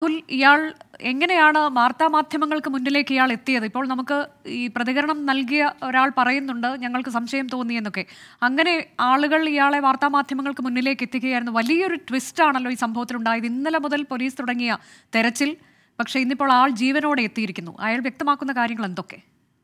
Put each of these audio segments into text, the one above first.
രാഹുൽ ഇയാൾ എങ്ങനെയാണ് വാർത്താ മാധ്യമങ്ങൾക്ക് മുന്നിലേക്ക് ഇയാൾ എത്തിയത് ഇപ്പോൾ നമുക്ക് ഈ പ്രതികരണം നൽകിയ ഒരാൾ പറയുന്നുണ്ട് ഞങ്ങൾക്ക് സംശയം തോന്നിയെന്നൊക്കെ അങ്ങനെ ആളുകൾ ഇയാളെ വാർത്താ മാധ്യമങ്ങൾക്ക് മുന്നിലേക്ക് എത്തിക്കുകയായിരുന്നു വലിയൊരു ട്വിസ്റ്റ് ആണല്ലോ ഈ സംഭവത്തിലുണ്ടായത് ഇന്നലെ മുതൽ പോലീസ് തുടങ്ങിയ തെരച്ചിൽ പക്ഷേ ഇന്നിപ്പോൾ ആൾ ജീവനോടെ എത്തിയിരിക്കുന്നു അയാൾ വ്യക്തമാക്കുന്ന കാര്യങ്ങൾ എന്തൊക്കെ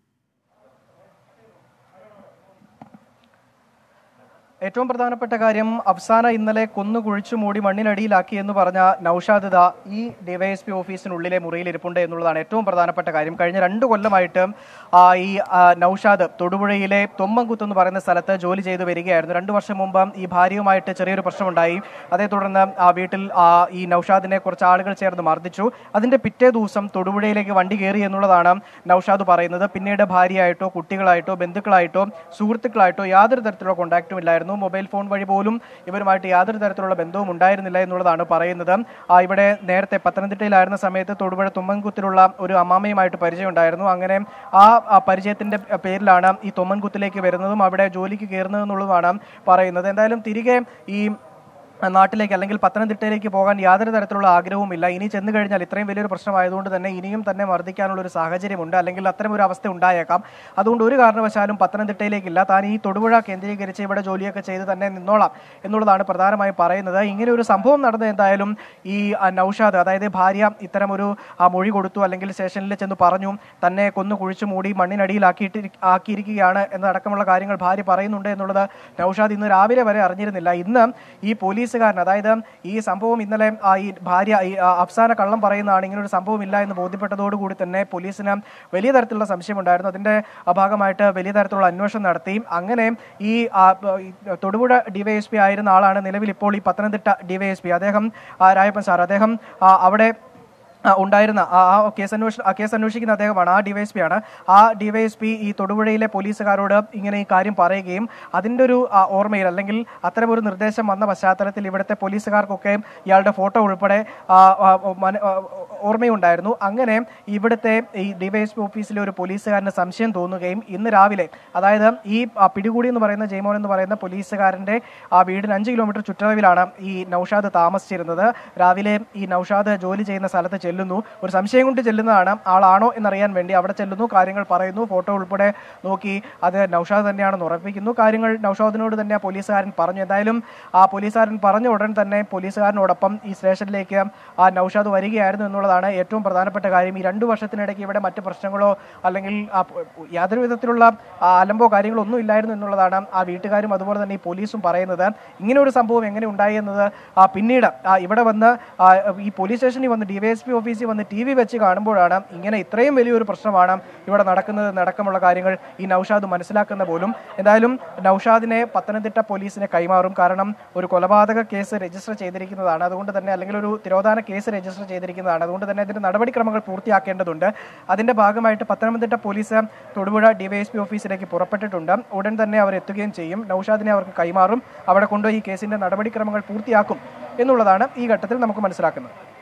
ഏറ്റവും പ്രധാനപ്പെട്ട കാര്യം അഫ്സാന ഇന്നലെ കൊന്നു കുഴിച്ചു മൂടി മണ്ണിനടിയിലാക്കി എന്ന് പറഞ്ഞ നൌഷാദ് ദാ ഈ ഡിവൈഎസ്പി ഓഫീസിനുള്ളിലെ മുറിയിൽ ഇരിപ്പുണ്ട് എന്നുള്ളതാണ് ഏറ്റവും പ്രധാനപ്പെട്ട കാര്യം കഴിഞ്ഞ രണ്ട് കൊല്ലമായിട്ട് ആ, ഈ ആ, നൌഷാദ് തൊടുപുഴയിലെ തൊമ്മൻകുത്ത് എന്ന് പറയുന്ന സ്ഥലത്ത് ജോലി ചെയ്തു വരികയായിരുന്നു രണ്ടു വർഷം മുമ്പ് ഈ ഭാര്യയുമായിട്ട് ചെറിയൊരു പ്രശ്നമുണ്ടായി അതേ തുടർന്ന് ആ വീട്ടിൽ ആ, ഈ നൌഷാദിനെ കുറച്ച് ആളുകൾ ചേർന്ന് മർദ്ദിച്ചു അതിന്റെ പിറ്റേ ദിവസം തൊടുപുഴയിലേക്ക് വണ്ടി കയറി എന്നുള്ളതാണ് നൌഷാദ് പറയുന്നത് പിന്നീട് ഭാര്യയായിട്ടോ കുട്ടികളായിട്ടോ ബന്ധുക്കളായിട്ടോ സുഹൃത്തുക്കളായിട്ടോ യാതൊരു തരത്തിലുള്ള കോണ്ടാക്റ്റും ഇല്ലായിരുന്നു മൊബൈൽ ഫോൺ വഴി പോലും ഇവരുമായിട്ട് യാതൊരു തരത്തിലുള്ള ബന്ധവും ഉണ്ടായിരുന്നില്ല എന്നുള്ളതാണ് പറയുന്നത് ആ, ഇവിടെ നേരത്തെ പത്തനംതിട്ടയിലായിരുന്ന സമയത്ത് തൊടുപുഴ തുമ്മൻകുത്തിലുള്ള ഒരു അമ്മാമയുമായിട്ട് പരിചയം ഉണ്ടായിരുന്നു അങ്ങനെ ആ ആ പരിചയത്തിന്റെ പേരിലാണ് ഈ തൊമ്മൻകുത്തിലേക്ക് വരുന്നതും അവിടെ ജോലിക്ക് കയറുന്നത് എന്നുള്ളതാണ് പറയുന്നത് എന്തായാലും തിരികെ ഈ നാട്ടിലേക്ക് അല്ലെങ്കിൽ പത്തനംതിട്ടയിലേക്ക് പോകാൻ യാതൊരു തരത്തിലുള്ള ആഗ്രഹവുമില്ല ഇനി ചെന്ന് കഴിഞ്ഞാൽ ഇത്രയും വലിയൊരു പ്രശ്നമായതുകൊണ്ട് തന്നെ ഇനിയും തന്നെ മർദ്ദിക്കാനുള്ള ഒരു സാഹചര്യമുണ്ട് അല്ലെങ്കിൽ അത്തരം ഒരു അവസ്ഥ ഉണ്ടായേക്കാം അതുകൊണ്ട് ഒരു കാരണവശാലും പത്തനംതിട്ടയിലേക്കില്ല താൻ ഈ തൊടുപുഴ കേന്ദ്രീകരിച്ച് ഇവിടെ ജോലിയൊക്കെ ചെയ്ത് തന്നെ നിന്നോളാം എന്നുള്ളതാണ് പ്രധാനമായും പറയുന്നത് ഇങ്ങനെ ഒരു സംഭവം നടന്നത് എന്തായാലും ഈ ആ, നൗഷാദ് അതായത് ഭാര്യ ഇത്തരം ഒരു ആ, മൊഴി കൊടുത്തു അല്ലെങ്കിൽ സ്റ്റേഷനിൽ ചെന്ന് പറഞ്ഞു തന്നെ കൊന്നു കുഴിച്ചു മൂടി മണ്ണിനടിയിലാക്കിയിട്ട് ആക്കിയിരിക്കുകയാണ് എന്നതടക്കമുള്ള കാര്യങ്ങൾ ഭാര്യ പറയുന്നുണ്ട് എന്നുള്ളത് നൗഷാദ് ഇന്ന് രാവിലെ വരെ അറിഞ്ഞിരുന്നില്ല ഇന്ന് ഈ പോലീസുകാരൻ അതായത് ഈ സംഭവം ഇന്നലെ ആ, ഈ ഭാര്യ ഈ ആ, അഫ്സാന കള്ളം പറയുന്നതാണ് ഇങ്ങനെ ഒരു സംഭവം ഇല്ല എന്ന് ബോധ്യപ്പെട്ടതോടുകൂടി തന്നെ പോലീസിന് വലിയ തരത്തിലുള്ള സംശയമുണ്ടായിരുന്നു അതിന്റെ ആ, ഭാഗമായിട്ട് വലിയ തരത്തിലുള്ള അന്വേഷണം നടത്തി അങ്ങനെ ഈ ആ, ഈ തൊടുപുഴ ഡിവൈഎസ്പി ആയിരുന്ന ആളാണ് നിലവിൽ ഇപ്പോൾ ഈ പത്തനംതിട്ട ഡിവൈഎസ്പി അദ്ദേഹം ആ, രായപ്പൻ സാർ അദ്ദേഹം ആ, അവിടെ ആ, ഉണ്ടായിരുന്ന ആ ആ കേസ് അന്വേഷണ ആ കേസ് അന്വേഷിക്കുന്ന അദ്ദേഹമാണ് ആ ഡിവൈഎസ്പി ആണ് ആ ഡിവൈഎസ്പി ഈ തൊടുപുഴയിലെ പോലീസുകാരോട് ഇങ്ങനെ ഈ കാര്യം പറയുകയും അതിൻ്റെ ഒരു ആ, ഓർമ്മയിൽ അല്ലെങ്കിൽ അത്തരം ഒരു നിർദ്ദേശം വന്ന പശ്ചാത്തലത്തിൽ ഇവിടുത്തെ പോലീസുകാർക്കൊക്കെ ഇയാളുടെ ഫോട്ടോ ഉൾപ്പെടെ ആ, ആ, മന- ആ, ഓർമ്മയുണ്ടായിരുന്നു അങ്ങനെ ഇവിടുത്തെ ഈ ഡിവൈഎസ്പി ഓഫീസിലെ ഒരു പോലീസുകാരന് സംശയം തോന്നുകയും ഇന്ന് രാവിലെ അതായത് ഈ ആ, പിടികൂടി എന്ന് പറയുന്ന ജയ്മോൻ എന്ന് പറയുന്ന പോലീസുകാരന്റെ ആ വീടിന് അഞ്ച് കിലോമീറ്റർ ചുറ്റളവിലാണ് ഈ നൌഷാദ് താമസിച്ചിരുന്നത് രാവിലെ ഈ നൌഷാദ് ജോലി ചെയ്യുന്ന സ്ഥലത്ത് ചെല്ലുന്നു ഒരു സംശയം കൊണ്ട് ചെല്ലുന്നതാണ് ആളാണോ എന്നറിയാൻ വേണ്ടി അവിടെ ചെല്ലുന്നു കാര്യങ്ങൾ പറയുന്നു ഫോട്ടോ ഉൾപ്പെടെ നോക്കി അത് നൌഷാദ് തന്നെയാണെന്ന് ഉറപ്പിക്കുന്നു കാര്യങ്ങൾ നൌഷാദിനോട് തന്നെ ആ പോലീസുകാരൻ പറഞ്ഞു എന്തായാലും ആ പോലീസുകാരൻ പറഞ്ഞ ഉടൻ തന്നെ പോലീസുകാരനോടൊപ്പം ഈ സ്റ്റേഷനിലേക്ക് ആ നൌഷാദ് വരികയായിരുന്നു എന്നുള്ളതാണ് ഏറ്റവും പ്രധാനപ്പെട്ട കാര്യം ഈ രണ്ടു വർഷത്തിനിടയ്ക്ക് ഇവിടെ മറ്റ് പ്രശ്നങ്ങളോ അല്ലെങ്കിൽ ആ പ- യാതൊരു വിധത്തിലുള്ള ആ, അലമ്പോ കാര്യങ്ങളോ ഒന്നും ഇല്ലായിരുന്നു എന്നുള്ളതാണ് ആ വീട്ടുകാരും അതുപോലെ തന്നെ ഈ പോലീസും പറയുന്നത് ഇങ്ങനെ ഒരു സംഭവം എങ്ങനെ ഉണ്ടായി എന്നത് ആ, പിന്നീട് ആ, ഇവിടെ വന്ന് ആ, ഈ പോലീസ് സ്റ്റേഷനിൽ വന്ന് ഡിവൈഎസ്പി ഓഫീസിൽ വന്ന് ടി വി വെച്ച് കാണുമ്പോഴാണ് ഇങ്ങനെ ഇത്രയും വലിയൊരു പ്രശ്നമാണ് ഇവിടെ നടക്കുന്നത് എന്നടക്കമുള്ള കാര്യങ്ങൾ ഈ നൌഷാദ് മനസ്സിലാക്കുന്ന പോലും എന്തായാലും നൌഷാദിനെ പത്തനംതിട്ട പോലീസിനെ കൈമാറും കാരണം ഒരു കൊലപാതക കേസ് രജിസ്റ്റർ ചെയ്തിരിക്കുന്നതാണ് അതുകൊണ്ട് തന്നെ അല്ലെങ്കിൽ ഒരു തിരോധാന കേസ് രജിസ്റ്റർ ചെയ്തിരിക്കുന്നതാണ് അതുകൊണ്ട് തന്നെ ഇതിന്റെ നടപടിക്രമങ്ങൾ പൂർത്തിയാക്കേണ്ടതുണ്ട് അതിന്റെ ഭാഗമായിട്ട് പത്തനംതിട്ട പോലീസ് തൊടുപുഴ ഡിവൈഎസ്പി ഓഫീസിലേക്ക് പുറപ്പെട്ടിട്ടുണ്ട് ഉടൻ തന്നെ അവർ എത്തുകയും ചെയ്യും നൌഷാദിനെ അവർക്ക് കൈമാറും അവിടെ കൊണ്ടുപോയി ഈ കേസിന്റെ നടപടിക്രമങ്ങൾ പൂർത്തിയാക്കും എന്നുള്ളതാണ് ഈ ഘട്ടത്തിൽ നമുക്ക് മനസ്സിലാക്കുന്നത്